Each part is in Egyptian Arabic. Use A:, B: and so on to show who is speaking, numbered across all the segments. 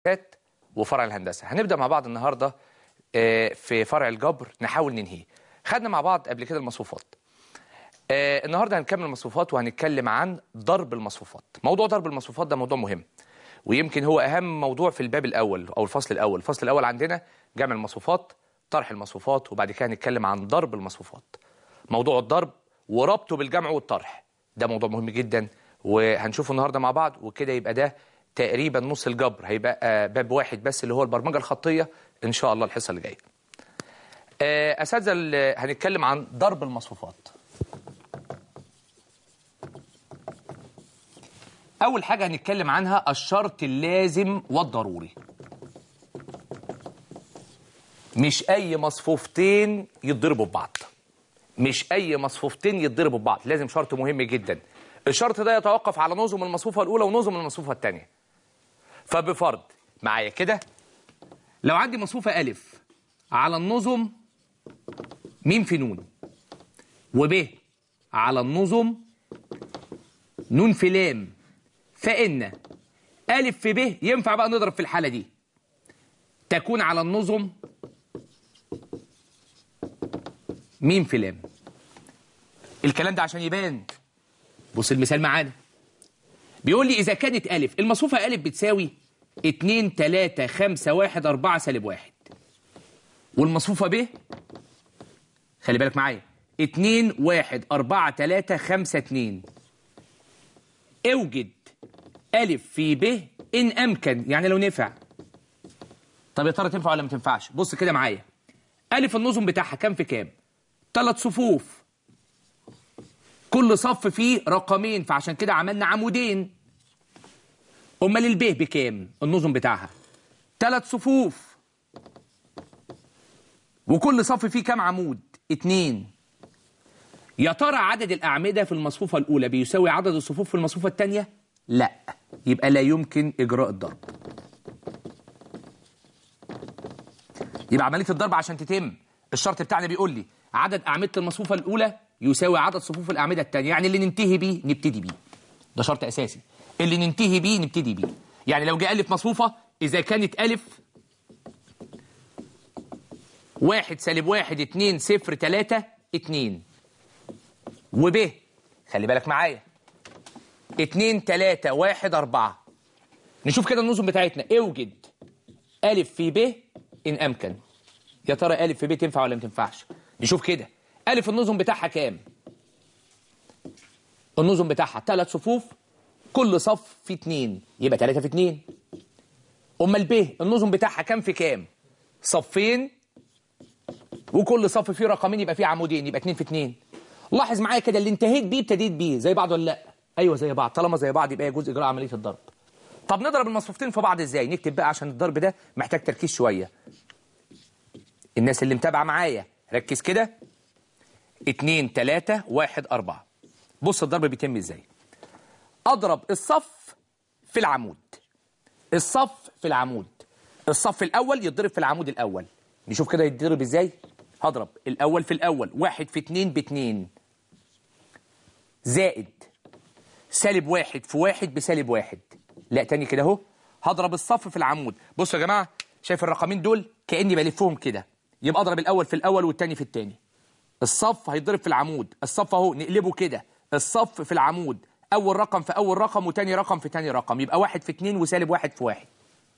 A: وفرع الهندسه هنبدا مع بعض النهارده آه، في فرع الجبر نحاول ننهيه خدنا مع بعض قبل كده المصفوفات آه، النهارده هنكمل المصفوفات وهنتكلم عن ضرب المصفوفات موضوع ضرب المصفوفات ده موضوع مهم ويمكن هو اهم موضوع في الباب الاول او الفصل الاول الفصل الاول عندنا جمع المصفوفات طرح المصفوفات وبعد كده هنتكلم عن ضرب المصفوفات موضوع الضرب وربطه بالجمع والطرح ده موضوع مهم جدا وهنشوفه النهارده مع بعض وكده يبقى ده تقريبا نص الجبر هيبقى باب واحد بس اللي هو البرمجه الخطيه ان شاء الله الحصه اللي جايه. آه، اساتذه ال- هنتكلم عن ضرب المصفوفات. اول حاجه هنتكلم عنها الشرط اللازم والضروري. مش اي مصفوفتين يتضربوا ببعض. مش اي مصفوفتين يتضربوا ببعض لازم شرط مهم جدا الشرط ده يتوقف على نظم المصفوفه الاولى ونظم المصفوفه الثانيه فبفرض معايا كده لو عندي مصفوفه الف على النظم ميم في نون وب على النظم نون في لام فان الف في ب ينفع بقى نضرب في الحاله دي تكون على النظم ميم في لام الكلام ده عشان يبان بص المثال معانا بيقول لي إذا كانت ألف المصفوفة ألف بتساوي 2 3 5 1 4 سالب 1 والمصفوفة ب خلي بالك معايا 2 1 4 3 5 2 اوجد ألف في ب إن أمكن يعني لو نفع طب يا ترى تنفع ولا ما تنفعش بص كده معايا ألف النظم بتاعها كام في كام ثلاث صفوف كل صف فيه رقمين فعشان كده عملنا عمودين امال الب بكام النظم بتاعها ثلاث صفوف وكل صف فيه كام عمود اتنين يا ترى عدد الأعمدة في المصفوفة الأولى بيساوي عدد الصفوف في المصفوفة الثانية؟ لا يبقى لا يمكن إجراء الضرب يبقى عملية الضرب عشان تتم الشرط بتاعنا بيقول لي عدد أعمدة المصفوفة الأولى يساوي عدد صفوف الأعمدة الثانية يعني اللي ننتهي بيه نبتدي بيه ده شرط أساسي اللي ننتهي بيه نبتدي بيه يعني لو جه ألف مصفوفة إذا كانت ألف واحد سالب واحد اتنين صفر تلاتة اتنين وب خلي بالك معايا اتنين تلاتة واحد أربعة نشوف كده النظم بتاعتنا اوجد ألف في ب إن أمكن يا ترى ألف في ب تنفع ولا ما تنفعش نشوف كده ألف النظم بتاعها كام النظم بتاعها ثلاث صفوف كل صف فيه اتنين يبقى تلاتة في اتنين أمال ب النظم بتاعها كام في كام صفين وكل صف فيه رقمين يبقى فيه عمودين يبقى اتنين في اتنين لاحظ معايا كده اللي انتهيت بيه ابتديت بيه زي بعض ولا لا ايوه زي بعض طالما زي بعض يبقى يجوز اجراء عمليه الضرب طب نضرب المصفوفتين في بعض ازاي نكتب بقى عشان الضرب ده محتاج تركيز شويه الناس اللي متابعه معايا ركز كده اتنين تلاتة واحد أربعة بص الضرب بيتم ازاي أضرب الصف في العمود الصف في العمود الصف الأول يتضرب في العمود الأول نشوف كده يتضرب ازاي هضرب الأول في الأول واحد في اتنين باتنين زائد سالب واحد في واحد بسالب واحد لا تاني كده اهو هضرب الصف في العمود بصوا يا جماعة شايف الرقمين دول كأني بلفهم كده يبقى اضرب الأول في الأول والتاني في التاني الصف هيتضرب في العمود الصف اهو نقلبه كده الصف في العمود أول رقم في أول رقم وتاني رقم في تاني رقم يبقى واحد في اتنين وسالب واحد في واحد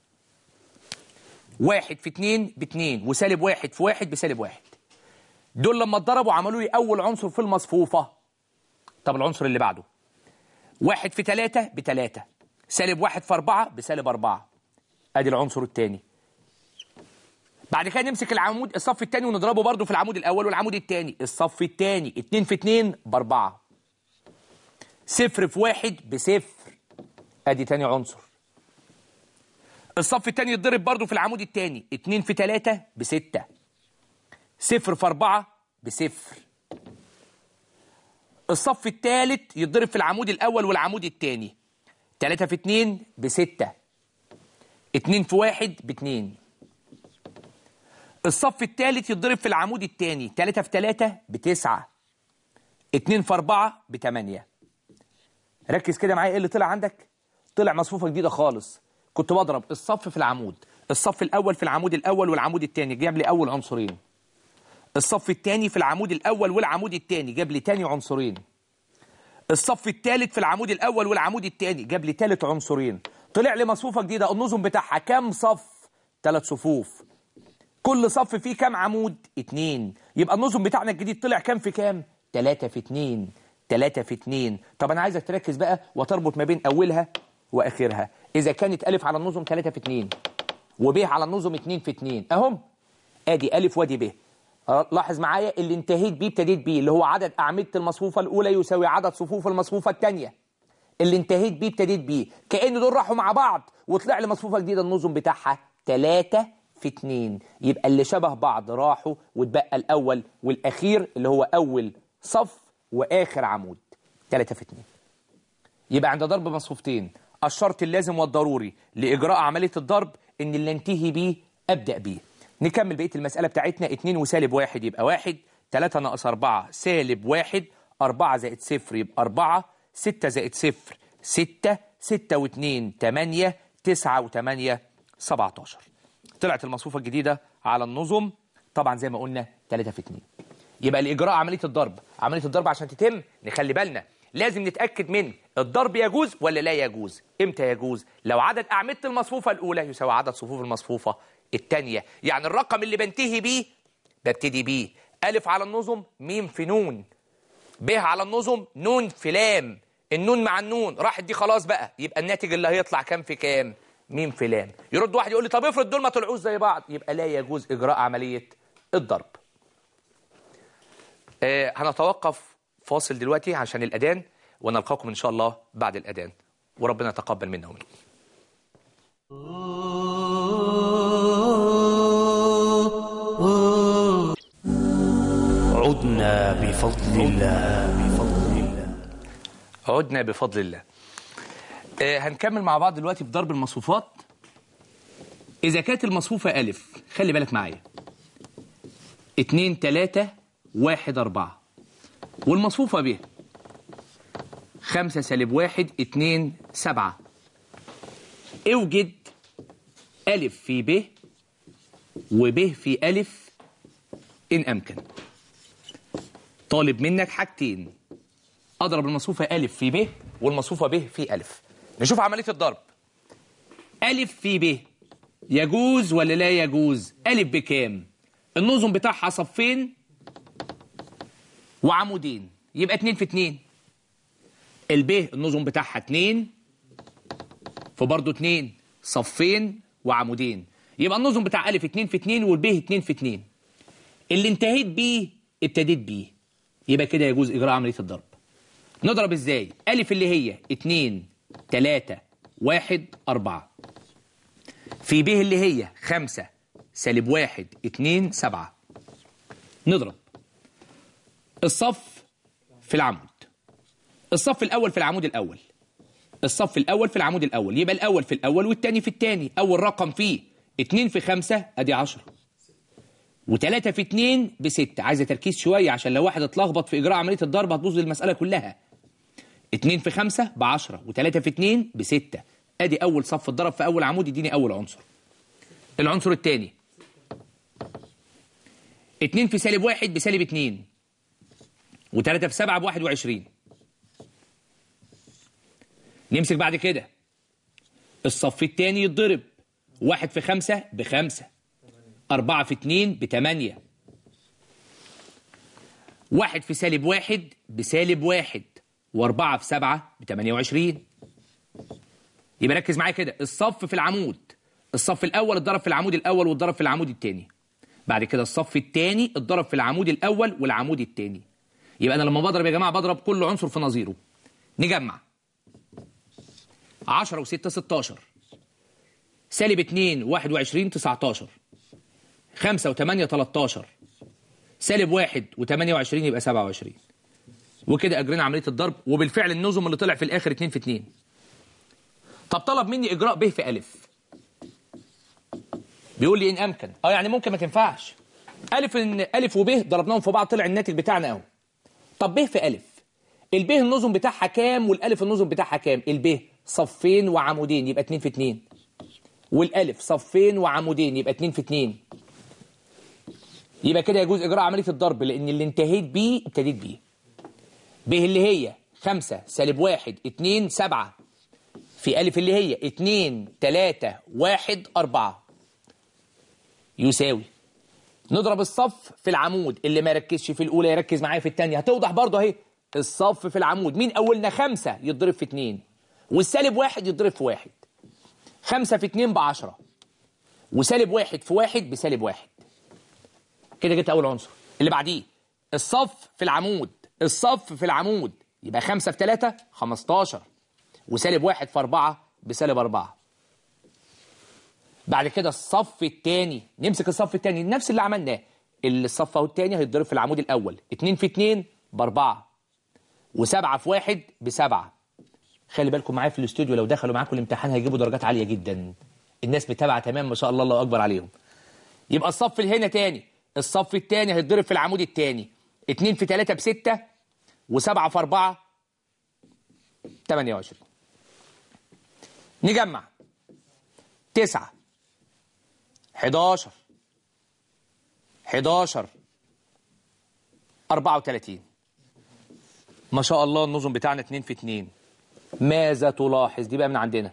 A: واحد في اتنين باتنين وسالب واحد في واحد بسالب واحد دول لما اتضربوا عملوا لي أول عنصر في المصفوفة طب العنصر اللي بعده واحد في تلاتة بتلاتة سالب واحد في أربعة بسالب أربعة أدي العنصر التاني بعد كده نمسك العمود الصف التاني ونضربه برضه في العمود الأول والعمود التاني الصف التاني اتنين في اتنين بأربعة صفر في واحد بصفر أدي تاني عنصر الصف التاني يتضرب برضه في العمود التاني اتنين في تلاتة بستة صفر في أربعة بصفر الصف التالت يتضرب في العمود الأول والعمود التاني تلاتة في اتنين بستة اتنين في واحد باتنين الصف التالت يتضرب في العمود التاني تلاتة في تلاتة بتسعة اتنين في أربعة بتمانية ركز كده معايا ايه اللي طلع عندك طلع مصفوفة جديدة خالص كنت بضرب الصف في العمود الصف الاول في العمود الاول والعمود الثاني جاب لي اول عنصرين الصف الثاني في العمود الاول والعمود الثاني جاب لي ثاني عنصرين الصف الثالث في العمود الاول والعمود الثاني جاب لي ثالث عنصرين طلع لي مصفوفه جديده النظم بتاعها كام صف ثلاث صفوف كل صف فيه كام عمود اتنين يبقى النظم بتاعنا الجديد طلع كام في كام تلاتة في اتنين تلاتة في اتنين طب انا عايزك تركز بقى وتربط ما بين اولها واخرها اذا كانت الف على النظم تلاتة في اتنين وب على النظم اتنين في اتنين اهم ادي الف وادي ب لاحظ معايا اللي انتهيت بيه ابتديت بيه اللي هو عدد اعمده المصفوفه الاولى يساوي عدد صفوف المصفوفه الثانيه اللي انتهيت بيه ابتديت بيه كأن دول راحوا مع بعض وطلع لي مصفوفه جديده النظم بتاعها 3 في 2 يبقى اللي شبه بعض راحوا واتبقى الاول والاخير اللي هو اول صف واخر عمود 3 في 2 يبقى عند ضرب مصفوفتين الشرط اللازم والضروري لاجراء عمليه الضرب ان اللي انتهي بيه ابدا بيه نكمل بقيه المساله بتاعتنا 2 وسالب 1 يبقى 1 3 ناقص 4 سالب 1 4 زائد 0 يبقى 4 6 زائد 0 6 6 و2 8 9 و8 17 طلعت المصفوفة الجديدة على النظم طبعا زي ما قلنا 3 في 2 يبقى الإجراء عملية الضرب عملية الضرب عشان تتم نخلي بالنا لازم نتأكد من الضرب يجوز ولا لا يجوز امتى يجوز لو عدد أعمدة المصفوفة الأولى يساوي عدد صفوف المصفوفة الثانية يعني الرقم اللي بنتهي بيه ببتدي بيه ألف على النظم ميم في نون ب على النظم نون في لام النون مع النون راحت دي خلاص بقى يبقى الناتج اللي هيطلع كام في كام ميم في لام يرد واحد يقول لي طب افرض دول ما طلعوش زي بعض يبقى لا يجوز اجراء عمليه الضرب آه هنتوقف فاصل دلوقتي عشان الاذان ونلقاكم ان شاء الله بعد الاذان وربنا يتقبل منا ومنكم
B: عدنا بفضل الله بفضل الله
A: عدنا بفضل الله آه هنكمل مع بعض دلوقتي في ضرب المصفوفات إذا كانت المصفوفة ألف خلي بالك معايا اتنين تلاتة واحد أربعة والمصفوفة ب خمسة سالب واحد اتنين سبعة اوجد ألف في ب وب في ألف إن أمكن طالب منك حاجتين أضرب المصفوفة ألف في ب والمصفوفة ب في ألف نشوف عملية الضرب ألف في ب يجوز ولا لا يجوز ألف بكام النظم بتاعها صفين وعمودين يبقى اتنين في اتنين الب النظم بتاعها اتنين فبرضه اتنين صفين وعمودين يبقى النظم بتاع ألف اتنين في اتنين والب اتنين في اتنين اللي انتهيت بيه ابتديت بيه يبقى كده يجوز إجراء عملية الضرب نضرب ازاي ألف اللي هي اتنين تلاتة واحد أربعة في ب اللي هي خمسة سالب واحد اتنين سبعة نضرب الصف في العمود الصف الأول في العمود الأول الصف الأول في العمود الأول يبقى الأول في الأول والتاني في التاني أول رقم فيه اتنين في خمسة أدي عشرة وتلاتة في اتنين بستة عايزة تركيز شوية عشان لو واحد اتلخبط في إجراء عملية الضرب هتبوظ المسألة كلها اتنين في خمسة بعشرة وتلاتة في اتنين بستة ادي اول صف اتضرب في اول عمود يديني اول عنصر العنصر الثاني اتنين في سالب واحد بسالب اتنين وتلاتة في سبعة بواحد وعشرين نمسك بعد كده الصف الثاني يتضرب واحد في خمسة بخمسة أربعة في اتنين بتمانية واحد في سالب واحد بسالب واحد وأربعة في سبعة بتمانية وعشرين يبقى ركز معايا كده الصف في العمود الصف الاول اتضرب في العمود الاول واتضرب في العمود الثاني بعد كده الصف الثاني اتضرب في العمود الاول والعمود الثاني يبقى انا لما بضرب يا جماعه بضرب كل عنصر في نظيره نجمع 10 و6 16 سالب 2 21 19 5 و8 13 سالب 1 و28 يبقى 27 وكده اجرينا عمليه الضرب وبالفعل النظم اللي طلع في الاخر 2 في 2 طب طلب مني اجراء ب في الف بيقول لي ان امكن اه يعني ممكن ما تنفعش الف ان الف وب ضربناهم في بعض طلع الناتج بتاعنا اهو طب ب في الف الب النظم بتاعها كام والالف النظم بتاعها كام الب صفين وعمودين يبقى 2 في 2 والالف صفين وعمودين يبقى 2 في 2 يبقى كده يجوز اجراء عمليه الضرب لان اللي انتهيت بيه ابتديت بيه ب اللي هي 5 سالب 1 2 7 في الف اللي هي 2 3 1 4 يساوي نضرب الصف في العمود اللي ما يركزش في الاولى يركز معايا في الثانيه هتوضح برضه اهي الصف في العمود مين اولنا خمسة يتضرب في اتنين والسالب واحد يتضرب في واحد خمسة في اتنين بعشرة وسالب واحد في واحد بسالب واحد كده جبت اول عنصر اللي بعديه الصف في العمود الصف في العمود يبقى خمسة في تلاتة خمستاشر وسالب واحد في أربعة بسالب أربعة بعد كده الصف الثاني نمسك الصف الثاني نفس اللي عملناه الصف اهو الثاني هيتضرب في العمود الاول 2 في 2 باربعه وسبعه في واحد بسبعه خلي بالكم معايا في الاستوديو لو دخلوا معاكم الامتحان هيجيبوا درجات عاليه جدا الناس متابعه تمام ما شاء الله الله اكبر عليهم يبقى الصف اللي هنا تاني الصف الثاني هيتضرب في العمود الثاني 2 في 3 بستة و7 في 4 28 نجمع 9 11 11 34 ما شاء الله النظم بتاعنا 2 في 2 ماذا تلاحظ دي بقى من عندنا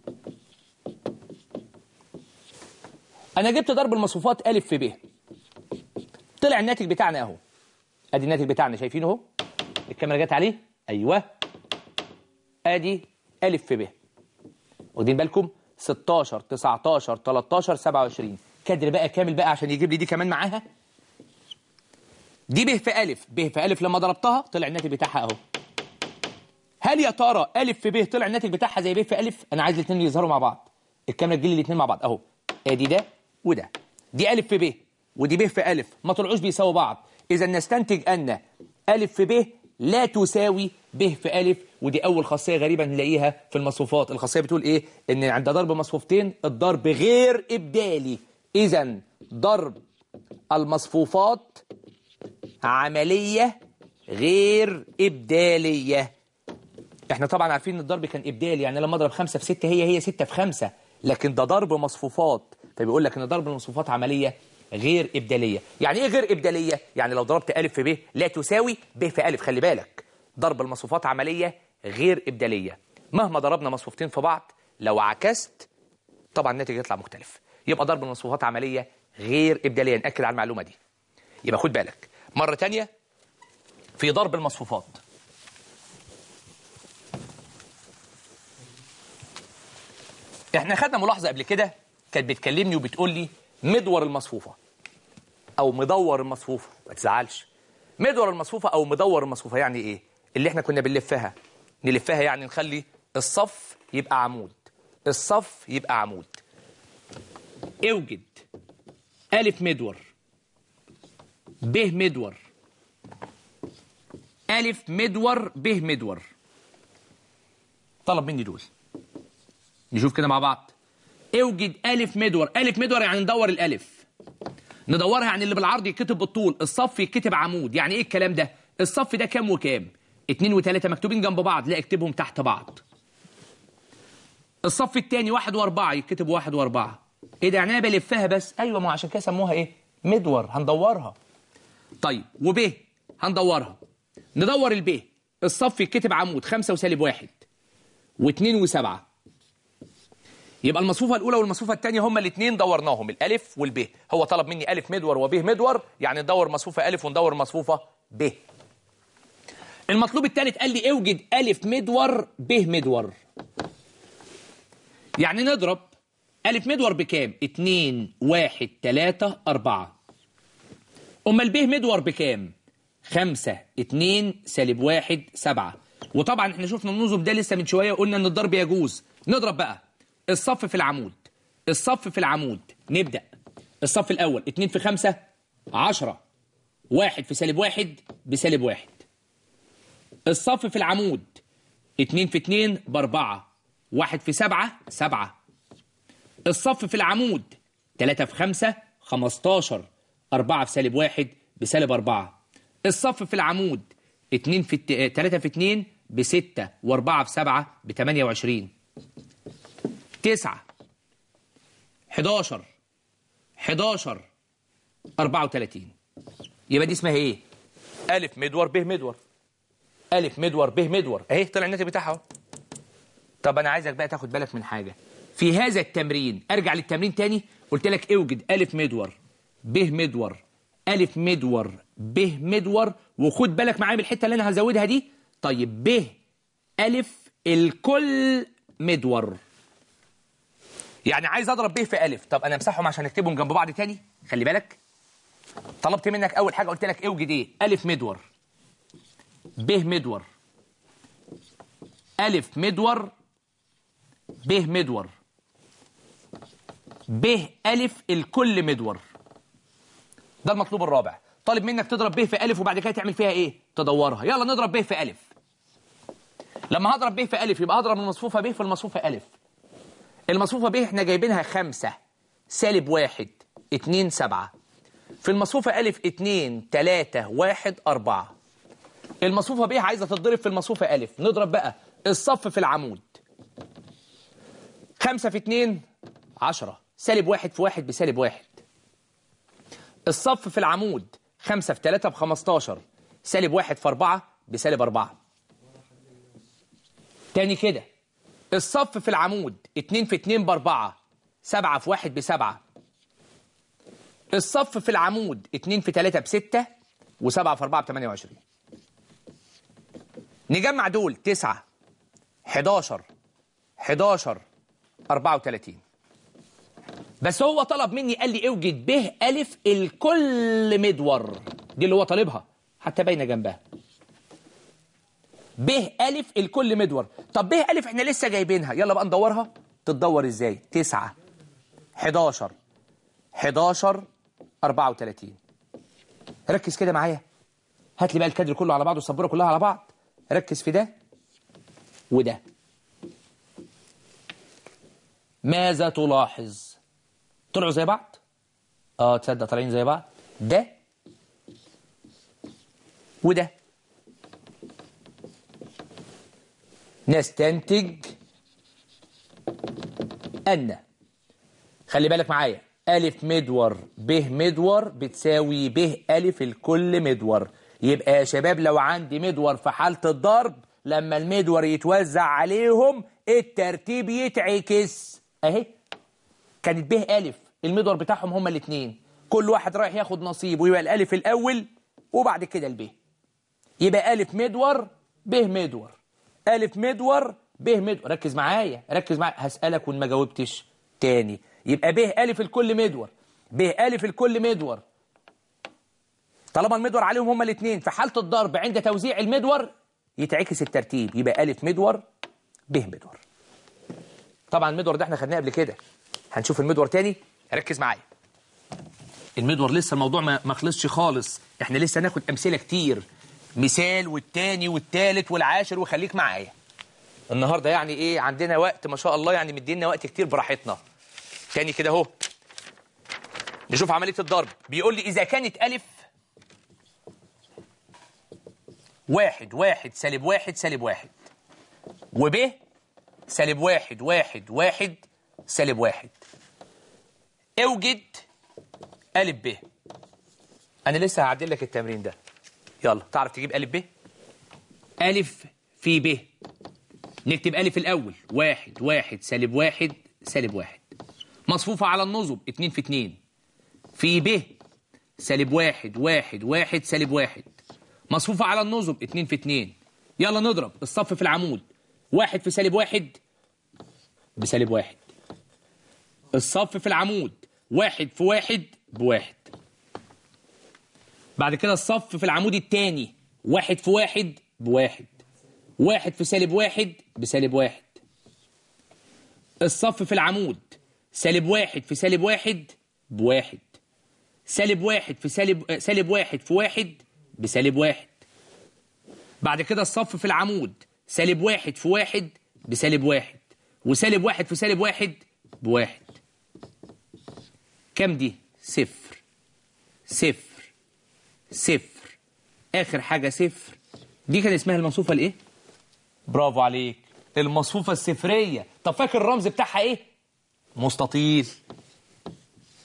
A: انا جبت ضرب المصفوفات الف في ب طلع الناتج بتاعنا اهو ادي الناتج بتاعنا شايفينه اهو الكاميرا جت عليه ايوه ادي الف في ب واخدين بالكم 16 19 13 27 كادر بقى كامل بقى عشان يجيب لي دي كمان معاها دي ب في ألف ب في ألف لما ضربتها طلع الناتج بتاعها أهو هل يا ترى ألف في ب طلع الناتج بتاعها زي ب في ألف أنا عايز الاثنين يظهروا مع بعض الكاميرا تجيب لي الاثنين مع بعض أهو ادي ده وده دي ألف في ب ودي ب في ألف ما طلعوش بيساووا بعض إذا نستنتج أن ألف في ب لا تساوي ب في ألف ودي أول خاصية غريبة نلاقيها في المصفوفات الخاصية بتقول إيه إن عند ضرب مصفوفتين الضرب غير إبدالي إذا ضرب المصفوفات عملية غير إبدالية احنا طبعا عارفين ان الضرب كان إبدالي يعني لما اضرب خمسة في ستة هي هي ستة في خمسة لكن ده ضرب مصفوفات فبيقول لك ان ضرب المصفوفات عملية غير إبدالية يعني ايه غير إبدالية يعني لو ضربت ألف في ب لا تساوي ب في ألف خلي بالك ضرب المصفوفات عملية غير إبدالية مهما ضربنا مصفوفتين في بعض لو عكست طبعا الناتج يطلع مختلف يبقى ضرب المصفوفات عملية غير إبدالية نأكد على المعلومة دي يبقى خد بالك مرة تانية في ضرب المصفوفات احنا خدنا ملاحظة قبل كده كانت بتكلمني وبتقول لي مدور المصفوفة او مدور المصفوفة ما تزعلش مدور المصفوفة او مدور المصفوفة يعني ايه اللي احنا كنا بنلفها نلفها يعني نخلي الصف يبقى عمود الصف يبقى عمود اوجد ألف مدور ب مدور ألف مدور ب مدور طلب مني دول نشوف كده مع بعض اوجد ألف مدور ألف مدور يعني ندور الألف ندورها يعني اللي بالعرض يتكتب بالطول الصف يتكتب عمود يعني ايه الكلام ده الصف ده كام وكام اتنين وتلاتة مكتوبين جنب بعض لا اكتبهم تحت بعض الصف التاني واحد واربعة يتكتب واحد واربعة ايه ده يعني انا بلفها بس ايوه ما عشان كده سموها ايه مدور هندورها طيب وب هندورها ندور الب الصف يتكتب عمود خمسة وسالب واحد واثنين وسبعة يبقى المصفوفة الأولى والمصفوفة الثانية هما الاثنين دورناهم الألف والب هو طلب مني ألف مدور وب مدور يعني ندور مصفوفة ألف وندور مصفوفة ب المطلوب الثالث قال لي اوجد ألف مدور ب مدور يعني نضرب ألف مدور بكام؟ اتنين واحد تلاتة أربعة أما الب مدور بكام؟ خمسة اتنين سالب واحد سبعة وطبعا احنا شفنا النظم ده لسه من شوية قلنا ان الضرب يجوز نضرب بقى الصف في العمود الصف في العمود نبدأ الصف الأول اتنين في خمسة عشرة واحد في سالب واحد بسالب واحد الصف في العمود اتنين في اتنين باربعة واحد في سبعة سبعة الصف في العمود تلاتة في خمسة خمستاشر أربعة في سالب واحد بسالب أربعة الصف في العمود اتنين في الت... تلاتة في اتنين بستة وأربعة في سبعة بتمانية وعشرين تسعة 11 11 34 يبقى دي اسمها ايه الف مدور ب مدور الف مدور ب مدور اهي طلع الناتج بتاعها اهو طب انا عايزك بقى تاخد بالك من حاجه في هذا التمرين ارجع للتمرين تاني قلت لك اوجد الف مدور ب مدور الف مدور ب مدور وخد بالك معايا من الحته اللي انا هزودها دي طيب ب الف الكل مدور يعني عايز اضرب ب في الف طب انا امسحهم عشان اكتبهم جنب بعض تاني خلي بالك طلبت منك اول حاجه قلت لك اوجد ايه الف مدور ب مدور الف مدور ب مدور ب الف الكل مدور ده المطلوب الرابع طالب منك تضرب ب في الف وبعد كده تعمل فيها ايه تدورها يلا نضرب ب في الف لما هضرب ب في الف يبقى هضرب المصفوفه ب في المصفوفه الف المصفوفه ب احنا جايبينها خمسة سالب واحد اتنين سبعة في المصفوفة ألف اتنين تلاتة واحد أربعة المصفوفة ب عايزة تتضرب في المصفوفة ألف نضرب بقى الصف في العمود خمسة في اتنين عشرة سالب واحد في واحد بسالب واحد الصف في العمود خمسة في تلاتة بخمستاشر سالب واحد في أربعة بسالب أربعة تاني كده الصف في العمود اتنين في اتنين بأربعة سبعة في واحد بسبعة الصف في العمود اتنين في تلاتة بستة وسبعة في أربعة بتمانية وعشرين نجمع دول تسعة حداشر حداشر أربعة وتلاتين بس هو طلب مني قال لي اوجد به ألف الكل مدور دي اللي هو طالبها حتى باينة جنبها به ألف الكل مدور طب به ألف احنا لسه جايبينها يلا بقى ندورها تتدور ازاي تسعة حداشر حداشر أربعة وتلاتين ركز كده معايا هات لي بقى الكادر كله على بعضه والسبوره كلها على بعض ركز في ده وده ماذا تلاحظ طلعوا زي بعض اه تصدق طالعين زي بعض ده وده نستنتج أن خلي بالك معايا ألف مدور ب مدور بتساوي ب ألف الكل مدور يبقى يا شباب لو عندي مدور في حالة الضرب لما المدور يتوزع عليهم الترتيب يتعكس أهي كانت ب ألف المدور بتاعهم هما الاثنين كل واحد رايح ياخد نصيبه يبقى الألف الأول وبعد كده الب يبقى ألف مدور ب مدور ألف مدور ب مدور ركز معايا ركز معايا هسألك وإن ما جاوبتش تاني يبقى ب ألف الكل مدور ب ألف الكل مدور طالما المدور عليهم هما الاثنين في حالة الضرب عند توزيع المدور يتعكس الترتيب يبقى ألف مدور ب مدور طبعا المدور ده احنا خدناه قبل كده هنشوف المدور تاني ركز معايا المدور لسه الموضوع ما ما خلصش خالص احنا لسه هناخد امثله كتير مثال والتاني والتالت والعاشر وخليك معايا النهارده يعني ايه عندنا وقت ما شاء الله يعني مدينا وقت كتير براحتنا تاني كده اهو نشوف عمليه الضرب بيقول لي اذا كانت الف واحد واحد سالب واحد سالب واحد وب سالب واحد واحد واحد سالب واحد اوجد ألف ب أنا لسه هعدل لك التمرين ده يلا تعرف تجيب ألف ب ألف في ب نكتب ألف الأول واحد واحد سالب واحد سالب واحد مصفوفة على النصب اتنين في اتنين في ب سالب واحد واحد واحد سالب واحد مصفوفة على النصب اتنين في اتنين يلا نضرب الصف في العمود واحد في سالب واحد بسالب واحد الصف في العمود واحد في واحد بواحد بعد كده الصف في العمود الثاني واحد في واحد بواحد واحد في سالب واحد بسالب واحد الصف في العمود سالب واحد في سالب واحد بواحد سالب واحد في سالب سالب واحد في واحد بسالب واحد بعد كده الصف في العمود سالب واحد في واحد بسالب واحد وسالب واحد في سالب واحد بواحد كم دي صفر صفر صفر اخر حاجه صفر دي كان اسمها المصفوفه الايه برافو عليك المصفوفه الصفريه طب فاكر الرمز بتاعها ايه مستطيل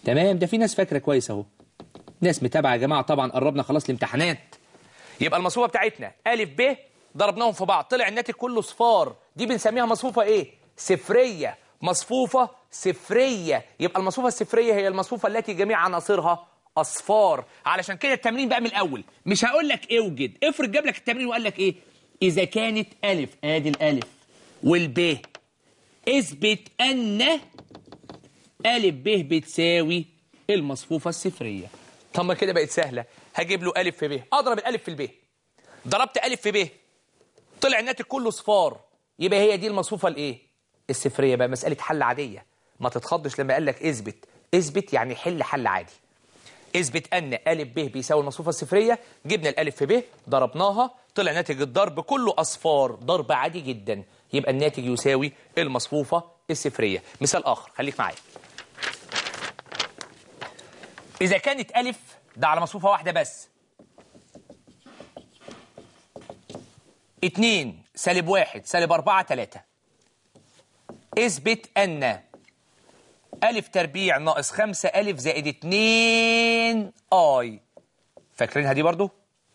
A: تمام ده في ناس فاكره كويس اهو ناس متابعه يا جماعه طبعا قربنا خلاص الامتحانات يبقى المصفوفه بتاعتنا ا ب ضربناهم في بعض طلع الناتج كله صفار دي بنسميها مصفوفه ايه صفريه مصفوفه صفريه يبقى المصفوفه الصفريه هي المصفوفه التي جميع عناصرها اصفار علشان كده التمرين بقى من الاول مش هقول لك اوجد افرض جاب لك التمرين وقال لك ايه اذا كانت الف ادي الالف والب اثبت ان ألف ب بتساوي المصفوفة الصفرية طب ما كده بقت سهلة هجيب له ألف في ب أضرب الألف في الب ضربت ألف في ب طلع الناتج كله صفار يبقى هي دي المصفوفة الإيه؟ الصفرية بقى مسألة حل عادية ما تتخضش لما قال لك اثبت اثبت يعني حل حل عادي اثبت أن ألف ب بيساوي المصفوفة الصفرية جبنا الألف في ب ضربناها طلع ناتج الضرب كله أصفار ضرب عادي جدا يبقى الناتج يساوي المصفوفة الصفرية مثال آخر خليك معايا إذا كانت ألف ده على مصفوفة واحدة بس اتنين سالب واحد سالب أربعة تلاتة اثبت أن ألف تربيع ناقص خمسة ألف زائد اتنين آي فاكرينها دي برضو؟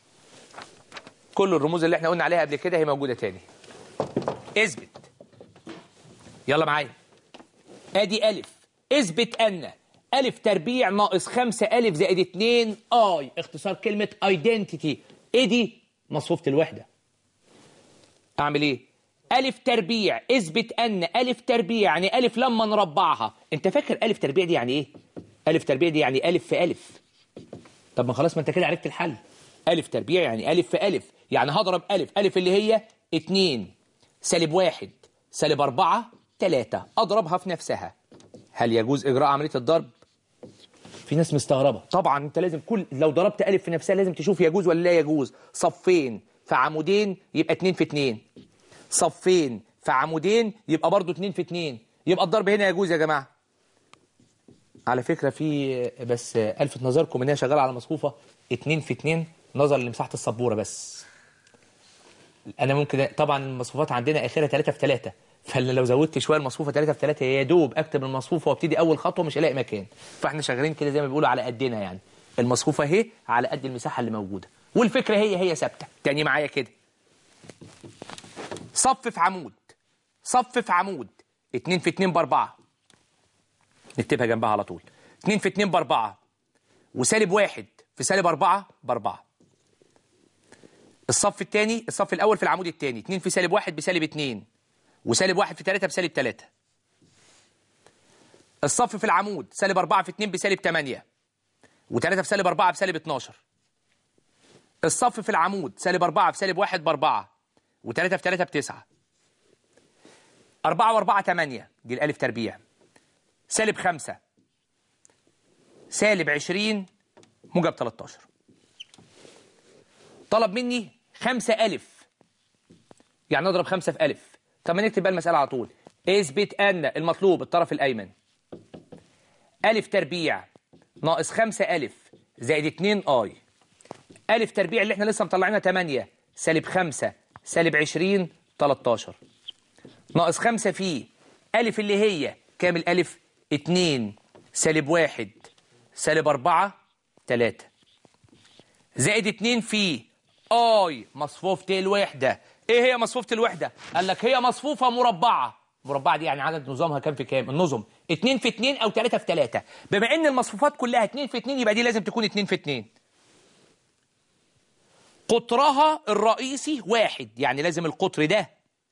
A: كل الرموز اللي احنا قلنا عليها قبل كده هي موجودة تاني اثبت يلا معايا ادي ألف اثبت أن ألف تربيع ناقص خمسة ألف زائد اتنين آي اختصار كلمة ايدنتيتي ايه دي؟ مصفوفة الوحدة أعمل ايه؟ ألف تربيع اثبت أن ألف تربيع يعني ألف لما نربعها أنت فاكر ألف تربيع دي يعني إيه؟ ألف تربيع دي يعني ألف في ألف طب ما خلاص ما أنت كده عرفت الحل ألف تربيع يعني ألف في ألف يعني هضرب ألف ألف اللي هي اتنين سالب واحد سالب أربعة تلاتة أضربها في نفسها هل يجوز إجراء عملية الضرب؟ في ناس مستغربة طبعا أنت لازم كل لو ضربت ألف في نفسها لازم تشوف يجوز ولا لا يجوز صفين في عمودين يبقى اتنين في اتنين صفين في عمودين يبقى برضو اتنين في اتنين يبقى الضرب هنا يجوز يا جماعة على فكرة في بس ألفت نظركم إن هي شغالة على مصفوفة اتنين في اتنين نظر لمساحة السبورة بس أنا ممكن طبعا المصفوفات عندنا آخرها تلاتة في تلاتة فانا لو زودت شويه المصفوفه 3 في 3 يا دوب اكتب المصفوفه وابتدي اول خطوه مش هلاقي مكان فاحنا شغالين كده زي ما بيقولوا على قدنا يعني المصفوفه اهي على قد المساحه اللي موجوده والفكره هي هي ثابته تاني معايا كده صف في عمود صف في عمود 2 في 2 باربعه نكتبها جنبها على طول 2 في 2 باربعه وسالب واحد في سالب أربعة بأربعة الصف الثاني الصف الأول في العمود الثاني 2 في سالب واحد بسالب 2 وسالب واحد في 3 بسالب 3 الصف في العمود سالب 4 في 2 بسالب 8 و3 في سالب 4 بسالب 12 الصف في العمود سالب 4 في سالب 1 ب 4 و3 في 3 ب 9 4 و4 8 دي الألف تربيع سالب 5 سالب 20 موجب 13 طلب مني 5 ألف يعني نضرب 5 في ألف طب ما نكتب بقى المسألة على طول اثبت أن المطلوب الطرف الأيمن ألف تربيع ناقص 5 ألف زائد 2 آي ألف تربيع اللي احنا لسه مطلعينها 8 سالب 5 سالب 20 13 ناقص 5 في ألف اللي هي كام الألف 2 سالب 1 سالب 4 3 زائد 2 في آي مصفوفة الوحدة ايه هي مصفوفة الوحدة قال لك هي مصفوفة مربعة مربعة دي يعني عدد نظامها كام في كام النظم 2 في 2 او 3 في 3 بما ان المصفوفات كلها 2 في 2 يبقى دي لازم تكون 2 في 2 قطرها الرئيسي واحد يعني لازم القطر ده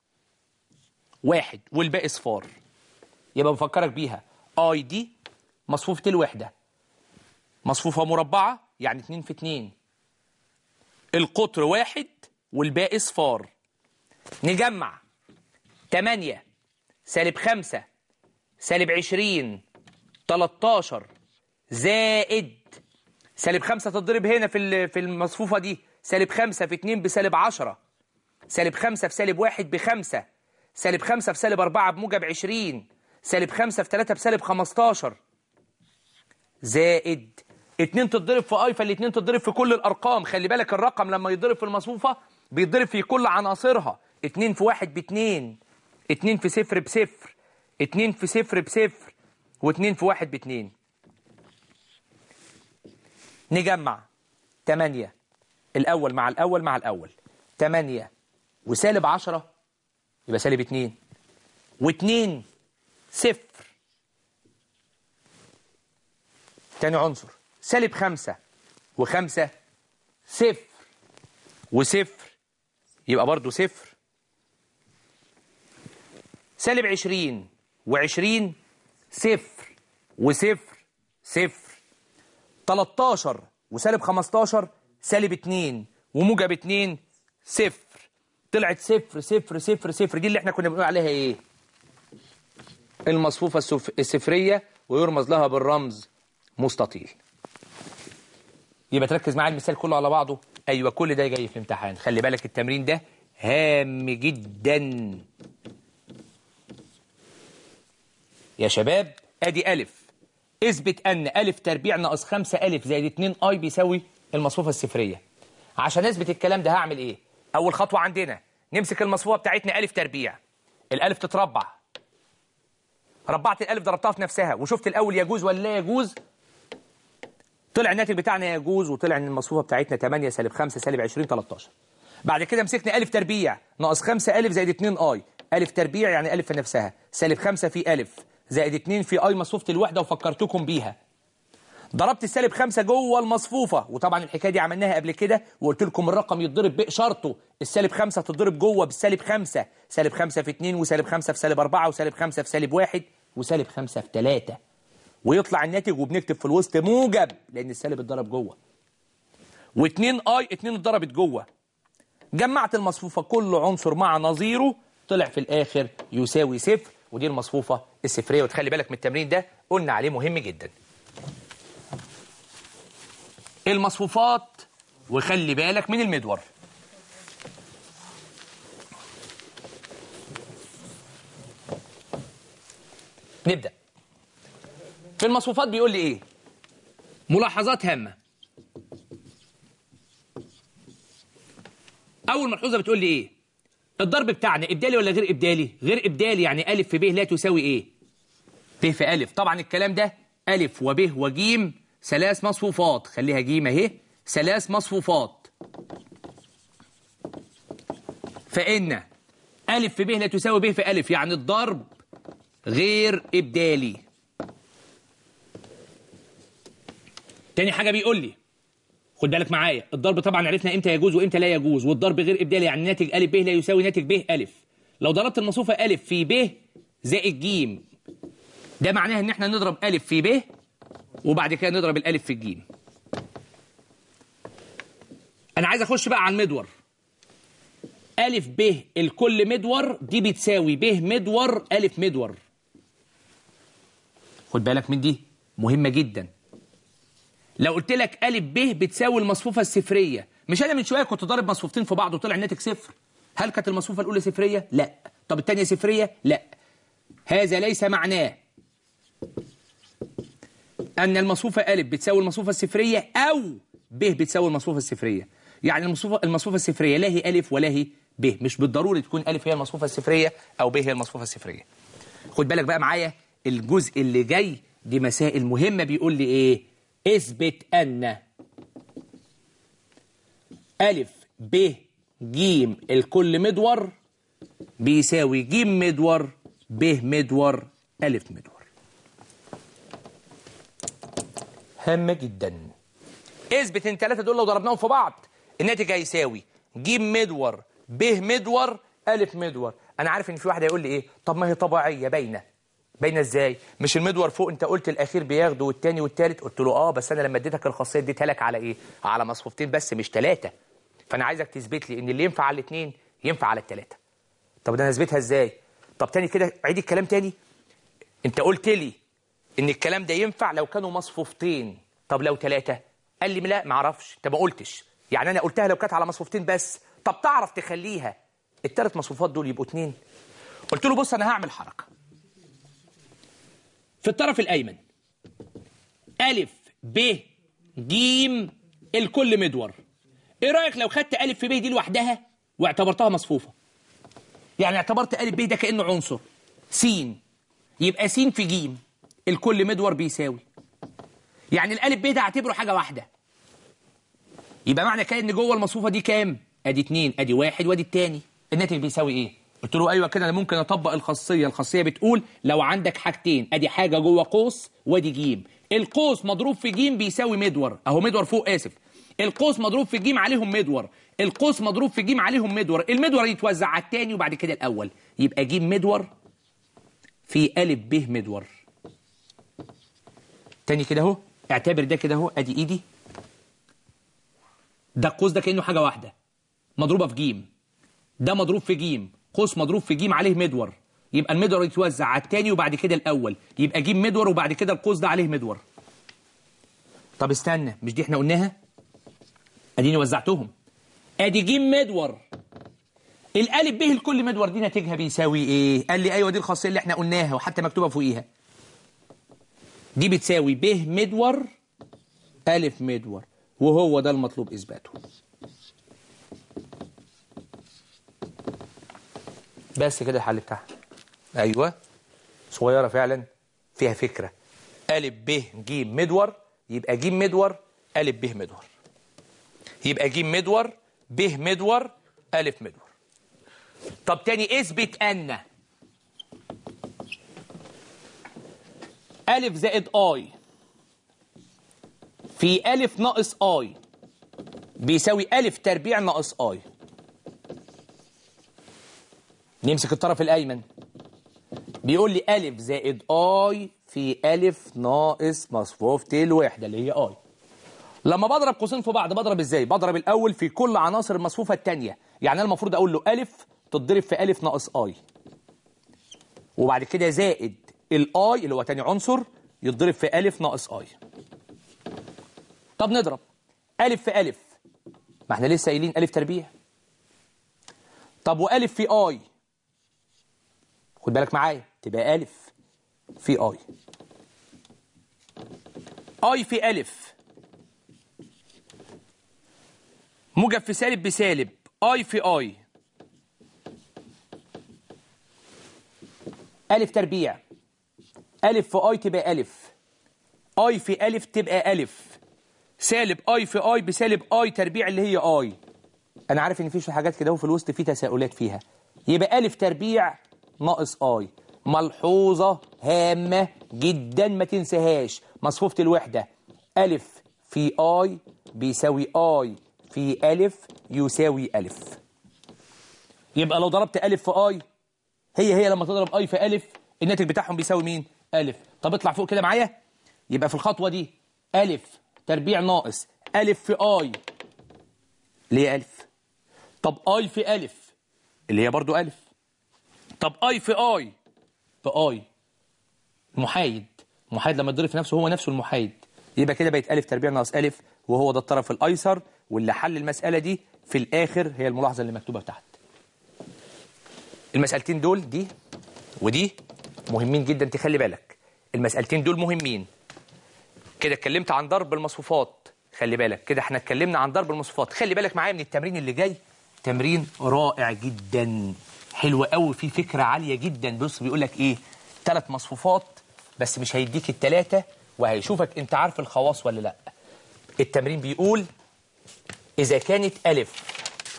A: واحد والباقي صفار يبقى بفكرك بيها اي دي مصفوفة الوحدة مصفوفة مربعة يعني 2 في 2 القطر واحد والباقي صفار نجمع 8 سالب 5 سالب 20 13 زائد سالب 5 تضرب هنا في في المصفوفة دي سالب 5 في 2 بسالب 10 سالب 5 في سالب 1 بخمسة سالب 5 في سالب 4 بموجب 20 سالب 5 في 3 بسالب 15 زائد 2 تتضرب في اي فالاتنين تتضرب في كل الارقام خلي بالك الرقم لما يتضرب في المصفوفه بيتضرب في كل عناصرها 2 في 1 ب 2 2 في 0 بصفر 2 في 0 بصفر و2 في 1 ب 2 نجمع 8 الأول مع الأول مع الأول 8 وسالب 10 يبقى سالب 2 و2 صفر تاني عنصر سالب 5 و5 صفر وصفر يبقى برضو صفر سالب 20 و20 صفر وصفر صفر 13 وسالب 15 سالب 2 وموجب 2 صفر طلعت صفر صفر صفر صفر دي اللي احنا كنا بنقول عليها ايه المصفوفة السف- الصفرية ويرمز لها بالرمز مستطيل يبقى تركز معايا المثال كله على بعضه ايوه كل ده جاي في الامتحان خلي بالك التمرين ده هام جدا يا شباب ادي الف اثبت ان الف تربيع ناقص 5 الف زائد 2 اي بيساوي المصفوفه الصفريه عشان اثبت الكلام ده هعمل ايه اول خطوه عندنا نمسك المصفوفه بتاعتنا الف تربيع الالف تتربع ربعت الالف ضربتها في نفسها وشفت الاول يجوز ولا لا يجوز طلع الناتج بتاعنا يجوز وطلع ان المصفوفه بتاعتنا 8 سالب 5 سالب 20 13 بعد كده مسكنا الف تربيع ناقص 5 الف زائد 2 اي الف تربيع يعني الف في نفسها سالب 5 في الف زائد 2 في اي مصفوفه الوحده وفكرتكم بيها ضربت السالب 5 جوه المصفوفه وطبعا الحكايه دي عملناها قبل كده وقلت لكم الرقم يتضرب بشرطه السالب 5 تتضرب جوه بالسالب 5 سالب 5 في 2 وسالب 5 في سالب 4 وسالب 5 في سالب 1 وسالب 5 في 3 ويطلع الناتج وبنكتب في الوسط موجب لان السالب اتضرب جوه و2 اي 2 اتضربت جوه جمعت المصفوفه كل عنصر مع نظيره طلع في الاخر يساوي صفر ودي المصفوفه الصفريه وتخلي بالك من التمرين ده قلنا عليه مهم جدا المصفوفات وخلي بالك من المدور نبدأ في المصفوفات بيقول لي ايه ملاحظات هامة أول ملحوظة بتقول لي ايه الضرب بتاعنا إبدالي ولا غير إبدالي غير إبدالي يعني ألف في ب لا تساوي ايه ب في ألف طبعا الكلام ده ألف وب وجيم ثلاث مصفوفات خليها جيم اهي ثلاث مصفوفات فإن ألف في ب لا تساوي ب في ألف يعني الضرب غير إبدالي تاني حاجة بيقول لي خد بالك معايا الضرب طبعا عرفنا امتى يجوز وامتى لا يجوز والضرب غير ابدالي يعني ناتج ا ب لا يساوي ناتج ب ا لو ضربت المصفوفه ا في ب زائد ج ده معناه ان احنا نضرب ا في ب وبعد كده نضرب الالف في الجيم انا عايز اخش بقى على المدور الف ب الكل مدور دي بتساوي ب مدور الف مدور خد بالك من دي مهمه جدا لو قلت لك ا ب بتساوي المصفوفه الصفريه مش انا من شويه كنت ضارب مصفوفتين في بعض وطلع الناتج صفر هل كانت المصفوفه الاولى صفريه لا طب الثانيه صفريه لا هذا ليس معناه ان المصفوفه ا بتساوي المصفوفه الصفريه او ب بتساوي المصفوفه الصفريه يعني المصفوفه المصفوفه الصفريه لا هي ا ولا هي ب مش بالضروري تكون ا هي المصفوفه الصفريه او ب هي المصفوفه الصفريه خد بالك بقى معايا الجزء اللي جاي دي مسائل مهمه بيقول لي ايه اثبت ان ألف ب ج الكل مدور بيساوي ج مدور ب مدور ألف مدور هامة جدا اثبت ان الثلاثة دول لو ضربناهم في بعض الناتج هيساوي ج مدور ب مدور ألف مدور أنا عارف إن في واحد هيقول لي إيه طب ما هي طبيعية باينة باينه ازاي مش المدور فوق انت قلت الاخير بياخده والتاني والتالت قلت له اه بس انا لما اديتك الخاصيه اديتها لك على ايه على مصفوفتين بس مش ثلاثه فانا عايزك تثبت لي ان اللي ينفع على الاثنين ينفع على الثلاثه طب ده انا اثبتها ازاي طب تاني كده عيد الكلام تاني انت قلت لي ان الكلام ده ينفع لو كانوا مصفوفتين طب لو ثلاثه قال لي لا ما اعرفش انت ما قلتش يعني انا قلتها لو كانت على مصفوفتين بس طب تعرف تخليها الثلاث مصفوفات دول يبقوا اثنين قلت له بص انا هعمل حركه في الطرف الأيمن ألف ب ج الكل مدور إيه رأيك لو خدت ألف في ب دي لوحدها واعتبرتها مصفوفة يعني اعتبرت ألف ب ده كأنه عنصر س يبقى س في ج الكل مدور بيساوي يعني الألف ب ده اعتبره حاجة واحدة يبقى معنى كده ان جوه المصفوفه دي كام ادي اتنين ادي واحد وادي التاني الناتج بيساوي ايه قلت له ايوه كده انا ممكن اطبق الخاصيه الخاصيه بتقول لو عندك حاجتين ادي حاجه جوه قوس وادي جيم القوس مضروب في جيم بيساوي مدور اهو مدور فوق اسف القوس مضروب في جيم عليهم مدور القوس مضروب في جيم عليهم مدور المدور يتوزع على التاني وبعد كده الاول يبقى جيم مدور في الف ب مدور تاني كده اهو اعتبر ده كده اهو ادي ايدي ده القوس ده كانه حاجه واحده مضروبه في جيم ده مضروب في جيم قوس مضروب في جيم عليه مدور يبقى المدور يتوزع على التاني وبعد كده الاول يبقى جيم مدور وبعد كده القوس ده عليه مدور طب استنى مش دي احنا قلناها اديني وزعتهم ادي جيم مدور الالف ب لكل مدور دي ناتجها بيساوي ايه قال لي ايوه دي الخاصيه اللي احنا قلناها وحتى مكتوبه فوقيها دي بتساوي ب مدور الف مدور وهو ده المطلوب اثباته بس كده الحل بتاعها ايوه صغيره فعلا فيها فكره الف ب ج مدور يبقى ج مدور الف ب مدور يبقى ج مدور ب مدور الف مدور طب تاني اثبت ان الف زائد اي في الف ناقص اي بيساوي الف تربيع ناقص اي نمسك الطرف الايمن بيقول لي الف زائد اي في الف ناقص مصفوفة الوحده اللي هي اي لما بضرب قوسين في بعض بضرب ازاي بضرب الاول في كل عناصر المصفوفه الثانيه يعني انا المفروض اقول له الف تتضرب في الف ناقص اي وبعد كده زائد الاي اللي هو تاني عنصر يتضرب في الف ناقص اي طب نضرب الف في الف ما احنا لسه قايلين الف تربيع طب والف في اي خد بالك معايا تبقى الف في اي اي في الف موجب في سالب بسالب اي في اي الف تربيع الف في اي تبقى الف اي في الف تبقى الف سالب اي في اي بسالب اي تربيع اللي هي اي انا عارف ان في شويه حاجات كده في الوسط في تساؤلات فيها يبقى الف تربيع ناقص اي ملحوظه هامه جدا ما تنساهاش مصفوفه الوحده الف في اي بيساوي اي في الف يساوي الف يبقى لو ضربت الف في اي هي هي لما تضرب اي في الف الناتج بتاعهم بيساوي مين الف طب اطلع فوق كده معايا يبقى في الخطوه دي الف تربيع ناقص الف في اي اللي هي الف طب اي في الف اللي هي برضو الف طب اي في اي في اي محايد محايد لما يتضرب في نفسه هو نفسه المحايد يبقى كده بقت الف تربيع ناقص الف وهو ده الطرف الايسر واللي حل المساله دي في الاخر هي الملاحظه اللي مكتوبه تحت المسالتين دول دي ودي مهمين جدا تخلي بالك المسالتين دول مهمين كده اتكلمت عن ضرب المصفوفات خلي بالك كده احنا اتكلمنا عن ضرب المصفوفات خلي بالك معايا من التمرين اللي جاي تمرين رائع جدا حلو قوي فيه فكره عاليه جدا بص بيقول لك ايه ثلاث مصفوفات بس مش هيديك الثلاثه وهيشوفك انت عارف الخواص ولا لا التمرين بيقول اذا كانت الف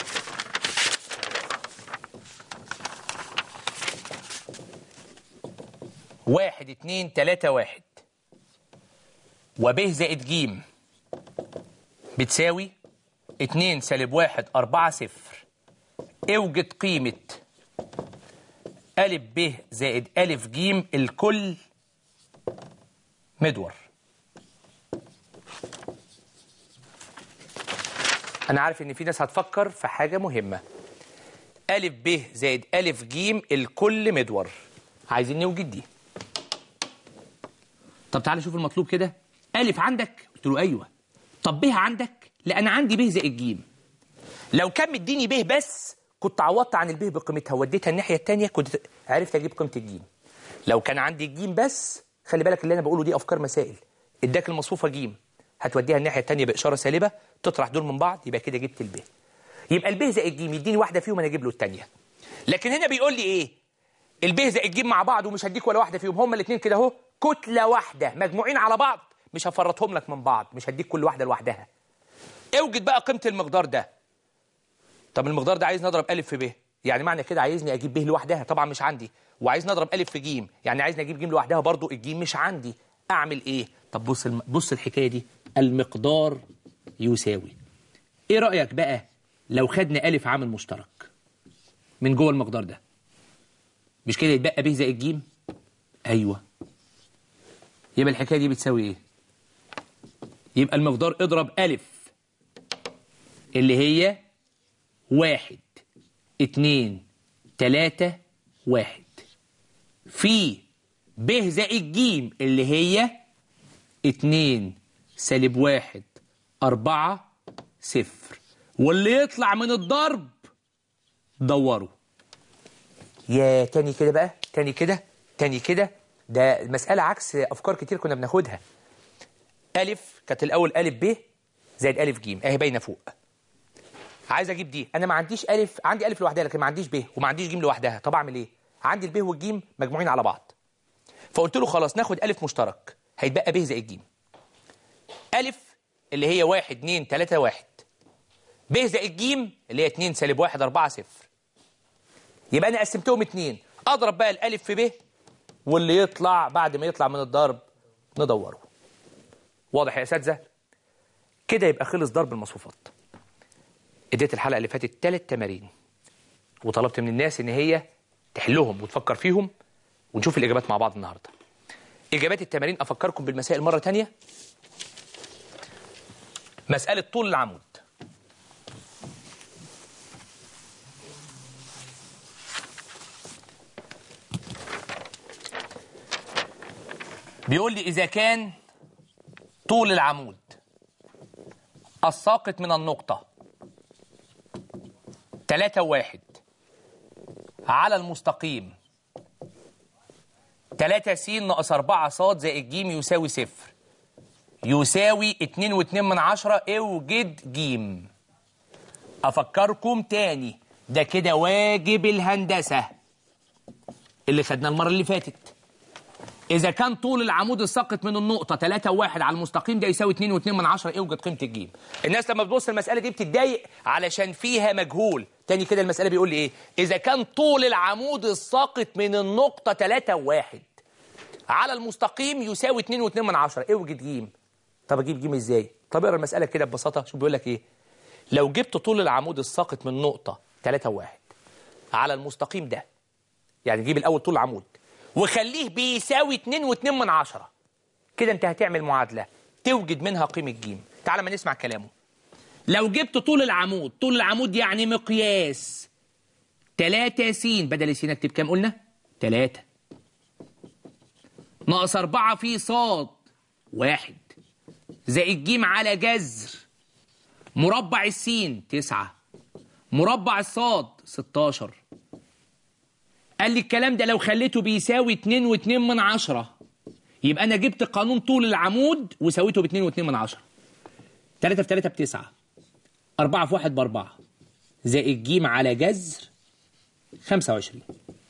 A: واحد اتنين تلاتة واحد وب زائد جيم بتساوي اتنين سالب واحد أربعة صفر اوجد قيمة ألف ب زائد ألف جيم الكل مدور أنا عارف إن في ناس هتفكر في حاجة مهمة ألف ب زائد ألف جيم الكل مدور عايزين نوجد دي طب تعالى شوف المطلوب كده ألف عندك قلت له أيوه طب ب عندك لا أنا عندي ب زائد جيم لو كان مديني ب بس كنت عوضت عن الب بقيمتها وديتها الناحية التانية كنت عرفت أجيب قيمة الجيم لو كان عندي الجيم بس خلي بالك اللي أنا بقوله دي أفكار مسائل اداك المصفوفة جيم هتوديها الناحية التانية بإشارة سالبة تطرح دول من بعض يبقى كده جبت الب يبقى الب زائد جيم يديني واحدة فيهم أنا أجيب له التانية لكن هنا بيقول لي إيه الب زائد جيم مع بعض ومش هديك ولا واحدة فيهم هما الاثنين كده أهو كتلة واحدة مجموعين على بعض مش هفرطهم لك من بعض مش هديك كل واحدة لوحدها اوجد بقى قيمه المقدار ده طب المقدار ده عايز نضرب الف في ب يعني معنى كده عايزني اجيب ب لوحدها طبعا مش عندي وعايز نضرب الف في ج يعني عايزني اجيب ج لوحدها برضو الجيم مش عندي اعمل ايه طب بص الم... بص الحكايه دي المقدار يساوي ايه رايك بقى لو خدنا الف عامل مشترك من جوه المقدار ده مش كده يتبقى ب زائد ج ايوه يبقى الحكايه دي بتساوي ايه يبقى المقدار اضرب الف اللي هي واحد اتنين تلاتة واحد في ب زائد ج اللي هي اتنين سالب واحد أربعة صفر واللي يطلع من الضرب دوروا يا تاني كده بقى تاني كده تاني كده ده مسألة عكس أفكار كتير كنا بناخدها ألف كانت الأول ألف ب زائد ألف ج أهي باينة فوق عايز اجيب دي انا ما عنديش الف عندي الف لوحدها لكن ما عنديش ب وما عنديش ج لوحدها طب اعمل ايه عندي الب والجيم مجموعين على بعض فقلت له خلاص ناخد الف مشترك هيتبقى ب زائد ج الف اللي هي 1 2 3 1 ب زائد ج اللي هي 2 سالب 1 4 0 يبقى انا قسمتهم اتنين اضرب بقى الالف في ب واللي يطلع بعد ما يطلع من الضرب ندوره واضح يا اساتذه كده يبقى خلص ضرب المصفوفات اديت الحلقه اللي فاتت ثلاث تمارين وطلبت من الناس ان هي تحلهم وتفكر فيهم ونشوف الاجابات مع بعض النهارده اجابات التمارين افكركم بالمسائل مره تانية مساله طول العمود بيقول لي اذا كان طول العمود الساقط من النقطه 3 واحد على المستقيم 3 س ناقص 4 ص زائد ج يساوي صفر يساوي 2 و2 من عشرة اوجد ج افكركم تاني ده كده واجب الهندسة اللي خدناه المرة اللي فاتت إذا كان طول العمود الساقط من النقطة 3 واحد على المستقيم ده يساوي 2 و2 من عشرة اوجد قيمة الجيم الناس لما بتبص المسألة دي بتتضايق علشان فيها مجهول تاني كده المسألة بيقول لي إيه إذا كان طول العمود الساقط من النقطة 3 واحد على المستقيم يساوي 2 و2 من عشرة اوجد جيم طب أجيب جيم إزاي طب اقرا المسألة كده ببساطة شوف بيقول لك إيه لو جبت طول العمود الساقط من نقطة 3 واحد على المستقيم ده يعني جيب الأول طول العمود وخليه بيساوي 2 و2 من عشرة كده انت هتعمل معادلة توجد منها قيمة ج تعال ما نسمع كلامه لو جبت طول العمود طول العمود يعني مقياس 3 س بدل س نكتب كام قلنا 3 ناقص 4 في صاد واحد زائد ج على جذر مربع السين 9 مربع الصاد 16 قال لي الكلام ده لو خليته بيساوي 2 و2 من عشرة يبقى انا جبت قانون طول العمود وسويته ب 2 و2 من عشرة 3 في 3 ب 9 4 في 1 ب 4 زائد ج على جذر 25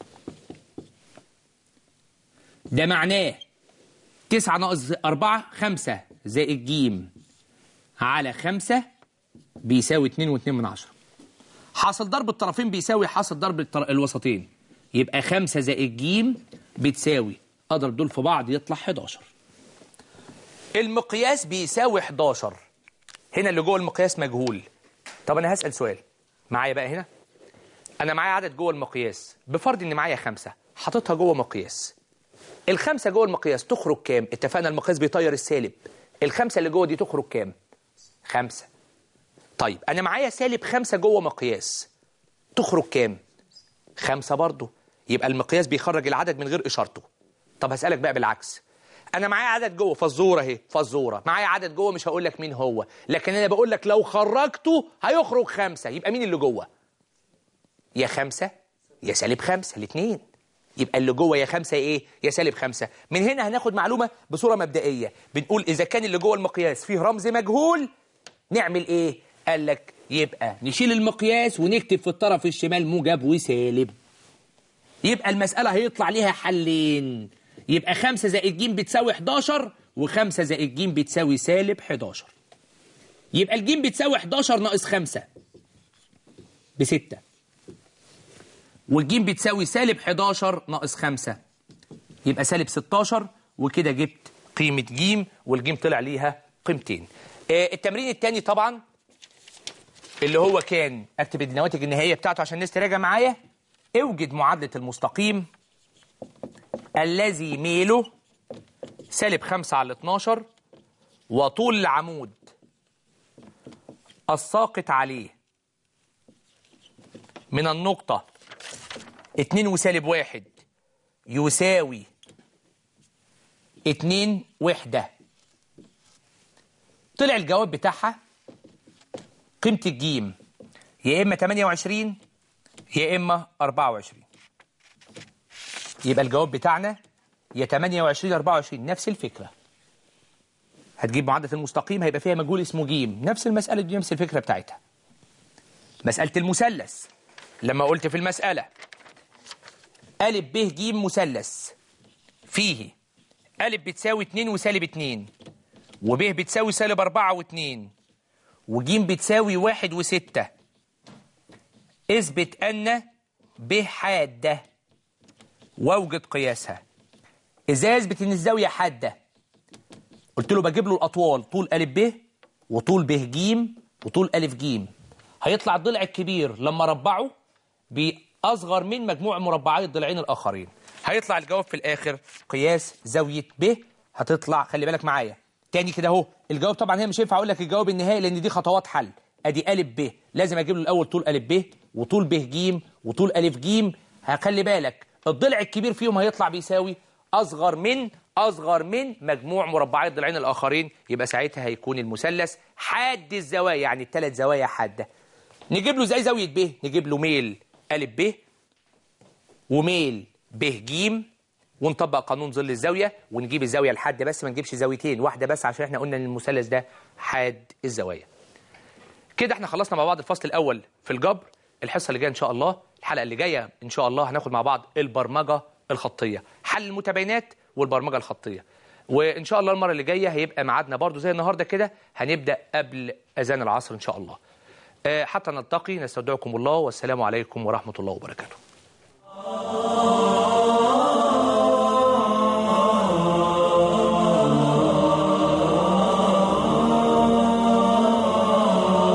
A: ده معناه 9 ناقص 4 5 زائد ج على 5 بيساوي 2 و2 من عشرة حاصل ضرب الطرفين بيساوي حاصل ضرب الطر... الوسطين يبقى 5 زائد ج بتساوي اضرب دول في بعض يطلع 11 المقياس بيساوي 11 هنا اللي جوه المقياس مجهول طب انا هسأل سؤال معايا بقى هنا انا معايا عدد جوه المقياس بفرض ان معايا خمسة حاططها جوه مقياس الخمسة جوه المقياس تخرج كام اتفقنا المقياس بيطير السالب الخمسة اللي جوه دي تخرج كام خمسة طيب انا معايا سالب خمسة جوه مقياس تخرج كام خمسة برضه يبقى المقياس بيخرج العدد من غير اشارته طب هسألك بقى بالعكس انا معايا عدد جوه فزوره اهي فزوره معايا عدد جوه مش هقول لك مين هو لكن انا بقول لك لو خرجته هيخرج خمسة يبقى مين اللي جوه يا خمسة يا سالب خمسة الاثنين يبقى اللي جوه يا خمسة ايه يا سالب خمسة من هنا هناخد معلومة بصورة مبدئية بنقول اذا كان اللي جوه المقياس فيه رمز مجهول نعمل ايه قال لك يبقى نشيل المقياس ونكتب في الطرف الشمال موجب وسالب يبقى المسألة هيطلع ليها حلين يبقى 5 زائد ج بتساوي 11 و5 زائد ج بتساوي سالب 11 يبقى الجيم بتساوي 11 ناقص 5 بستة والجيم بتساوي سالب 11 ناقص 5 يبقى سالب 16 وكده جبت قيمة جيم والجيم طلع ليها قيمتين آه، التمرين الثاني طبعا اللي هو كان اكتب النواتج النهائية بتاعته عشان الناس تراجع معايا اوجد معادلة المستقيم الذي ميله سالب 5 على 12 وطول العمود الساقط عليه من النقطة 2 وسالب 1 يساوي 2 وحدة طلع الجواب بتاعها قيمة الجيم يا إما 28 يا إما 24 يبقى الجواب بتاعنا يا 28 24 نفس الفكرة هتجيب معادلة المستقيم هيبقى فيها مجهول اسمه جيم نفس المسألة دي نفس الفكرة بتاعتها مسألة المثلث لما قلت في المسألة أ ب ج مثلث فيه أ بتساوي 2 وسالب 2 وب بتساوي سالب 4 و2 وج بتساوي 1 و6 اثبت أن ب حادة واوجد قياسها ازاي اثبت ان الزاويه حاده قلت له بجيب له الاطوال طول ا ب وطول ب ج وطول ا ج هيطلع الضلع الكبير لما ربعه باصغر من مجموع مربعات الضلعين الاخرين هيطلع الجواب في الاخر قياس زاويه ب هتطلع خلي بالك معايا تاني كده اهو الجواب طبعا هي مش هينفع اقول لك الجواب النهائي لان دي خطوات حل ادي ا ب لازم اجيب له الاول طول ا ب وطول ب ج وطول ا ج هخلي بالك الضلع الكبير فيهم هيطلع بيساوي اصغر من اصغر من مجموع مربعات الضلعين الاخرين يبقى ساعتها هيكون المثلث حاد الزوايا يعني الثلاث زوايا حاده نجيب له زي زاويه ب نجيب له ميل ا ب وميل ب ج ونطبق قانون ظل الزاويه ونجيب الزاويه الحاده بس ما نجيبش زاويتين واحده بس عشان احنا قلنا ان المثلث ده حاد الزوايا كده احنا خلصنا مع بعض الفصل الاول في الجبر الحصه اللي جايه ان شاء الله الحلقه اللي جايه ان شاء الله هناخد مع بعض البرمجه الخطيه حل المتباينات والبرمجه الخطيه وان شاء الله المره اللي جايه هيبقى ميعادنا برضو زي النهارده كده هنبدا قبل اذان العصر ان شاء الله آه، حتى نلتقي نستودعكم الله والسلام عليكم ورحمه الله وبركاته